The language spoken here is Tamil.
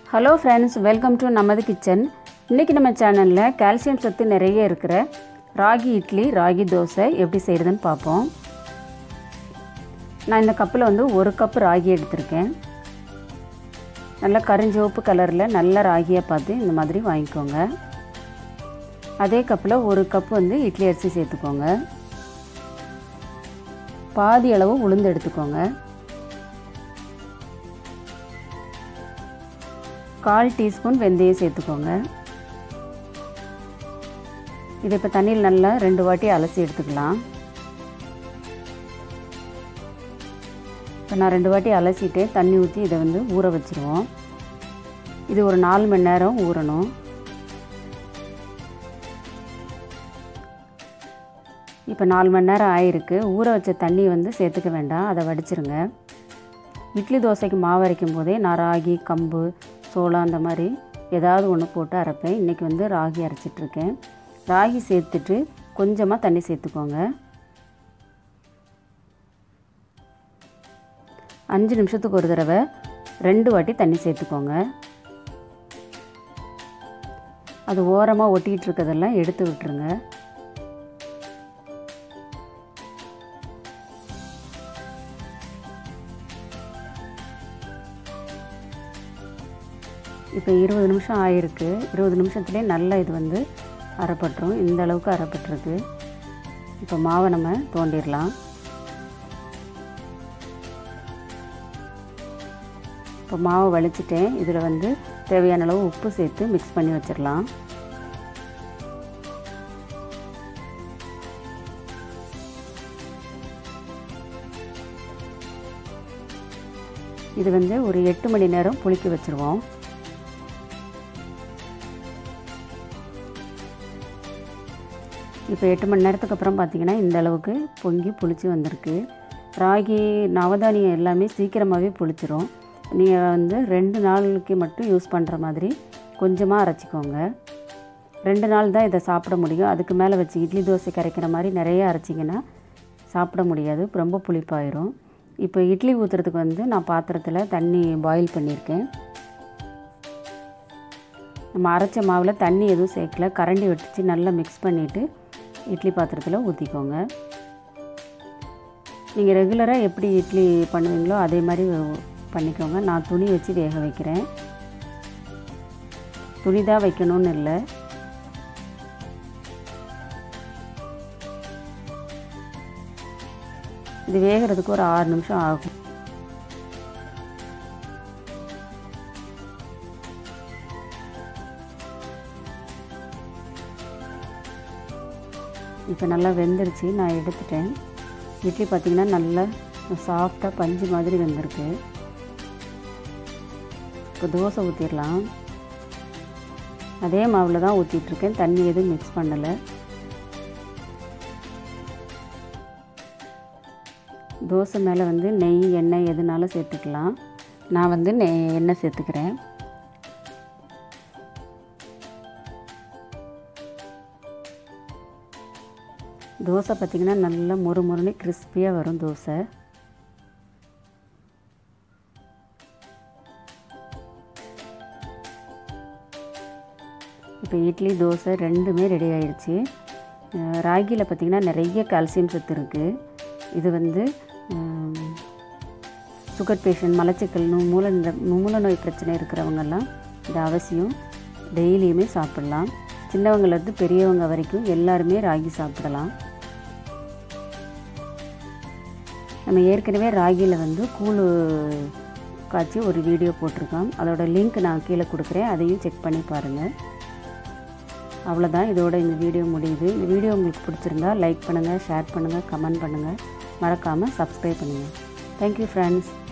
ஹலோ ஃப்ரெண்ட்ஸ் வெல்கம் டு நமது கிச்சன் இன்றைக்கி நம்ம சேனலில் கால்சியம் சத்து நிறைய இருக்கிற ராகி இட்லி ராகி தோசை எப்படி செய்கிறதுன்னு பார்ப்போம் நான் இந்த கப்பில் வந்து ஒரு கப் ராகி எடுத்திருக்கேன் நல்லா கருஞ்சிவப்பு கலரில் நல்ல ராகியை பார்த்து இந்த மாதிரி வாங்கிக்கோங்க அதே கப்பில் ஒரு கப் வந்து இட்லி அரிசி சேர்த்துக்கோங்க பாதி அளவு உளுந்து எடுத்துக்கோங்க கால் டீஸ்பூன் வெந்தயம் சேர்த்துக்கோங்க இதை இப்போ தண்ணியில் நல்லா ரெண்டு வாட்டி அலசி எடுத்துக்கலாம் இப்போ நான் ரெண்டு வாட்டி அலசிட்டு தண்ணி ஊற்றி இதை வந்து ஊற வச்சுருவோம் இது ஒரு நாலு மணி நேரம் ஊறணும் இப்போ நாலு மணி நேரம் ஆயிருக்கு ஊற வச்ச தண்ணி வந்து சேர்த்துக்க வேண்டாம் அதை வடிச்சிருங்க இட்லி தோசைக்கு மாவு அரைக்கும் போதே நான் ராகி கம்பு சோளம் அந்த மாதிரி ஏதாவது ஒன்று போட்டு அரைப்பேன் இன்றைக்கி வந்து ராகி அரைச்சிட்ருக்கேன் ராகி சேர்த்துட்டு கொஞ்சமாக தண்ணி சேர்த்துக்கோங்க அஞ்சு நிமிஷத்துக்கு ஒரு தடவை ரெண்டு வாட்டி தண்ணி சேர்த்துக்கோங்க அது ஓரமாக ஒட்டிக்கிட்டு இருக்கிறதெல்லாம் எடுத்து விட்டுருங்க இப்போ இருபது நிமிஷம் ஆயிருக்கு இருபது நிமிஷத்துலேயே நல்லா இது வந்து அரைப்பட்டுரும் இந்த அளவுக்கு அரைப்பட்டுருக்கு இப்போ மாவை நம்ம தோண்டிடலாம் இப்போ மாவை வலிச்சிட்டேன் இதில் வந்து தேவையான அளவு உப்பு சேர்த்து மிக்ஸ் பண்ணி வச்சிடலாம் இது வந்து ஒரு எட்டு மணி நேரம் புளிக்க வச்சுருவோம் இப்போ எட்டு மணி நேரத்துக்கு அப்புறம் பார்த்திங்கன்னா இந்த அளவுக்கு பொங்கி புளிச்சு வந்திருக்கு ராகி நவதானியம் எல்லாமே சீக்கிரமாகவே புளிச்சிரும் நீங்கள் வந்து ரெண்டு நாளுக்கு மட்டும் யூஸ் பண்ணுற மாதிரி கொஞ்சமாக அரைச்சிக்கோங்க ரெண்டு நாள் தான் இதை சாப்பிட முடியும் அதுக்கு மேலே வச்சு இட்லி தோசை கரைக்கிற மாதிரி நிறைய அரைச்சிங்கன்னா சாப்பிட முடியாது ரொம்ப புளிப்பாயிரும் இப்போ இட்லி ஊற்றுறதுக்கு வந்து நான் பாத்திரத்தில் தண்ணி பாயில் பண்ணியிருக்கேன் நம்ம அரைச்ச மாவில் தண்ணி எதுவும் சேர்க்கல கரண்டி வச்சு நல்லா மிக்ஸ் பண்ணிவிட்டு இட்லி பாத்திரத்தில் ஊற்றிக்கோங்க நீங்கள் ரெகுலராக எப்படி இட்லி பண்ணுவீங்களோ அதே மாதிரி பண்ணிக்கோங்க நான் துணி வச்சு வேக வைக்கிறேன் துணி தான் வைக்கணும்னு இல்லை இது வேகிறதுக்கு ஒரு ஆறு நிமிஷம் ஆகும் இப்போ நல்லா வெந்துருச்சு நான் எடுத்துட்டேன் இட்லி பார்த்திங்கன்னா நல்லா சாஃப்டாக பஞ்சு மாதிரி வெந்திருக்கு இப்போ தோசை ஊற்றிடலாம் அதே மாவில் தான் ஊற்றிட்டுருக்கேன் தண்ணி எதுவும் மிக்ஸ் பண்ணலை தோசை மேலே வந்து நெய் எண்ணெய் எதுனாலும் சேர்த்துக்கலாம் நான் வந்து நெய் எண்ணெய் சேர்த்துக்கிறேன் தோசை பார்த்திங்கன்னா நல்லா மொறு மொறுன்னு கிறிஸ்பியாக வரும் தோசை இப்போ இட்லி தோசை ரெண்டுமே ரெடி ஆயிடுச்சு ராகியில் பார்த்திங்கன்னா நிறைய கால்சியம் சத்து இருக்குது இது வந்து சுகர் பேஷண்ட் மலச்சிக்கல் மூல மூல நோய் பிரச்சனை இருக்கிறவங்கெல்லாம் இது அவசியம் டெய்லியுமே சாப்பிட்லாம் சின்னவங்கலேருந்து பெரியவங்க வரைக்கும் எல்லாருமே ராகி சாப்பிடலாம் நம்ம ஏற்கனவே ராகியில் வந்து கூழ் காய்ச்சி ஒரு வீடியோ போட்டிருக்கோம் அதோட லிங்க் நான் கீழே கொடுக்குறேன் அதையும் செக் பண்ணி பாருங்கள் அவ்வளோதான் இதோட இந்த வீடியோ முடியுது இந்த வீடியோ உங்களுக்கு பிடிச்சிருந்தா லைக் பண்ணுங்கள் ஷேர் பண்ணுங்கள் கமெண்ட் பண்ணுங்கள் மறக்காமல் சப்ஸ்கிரைப் பண்ணுங்கள் தேங்க்யூ ஃப்ரெண்ட்ஸ்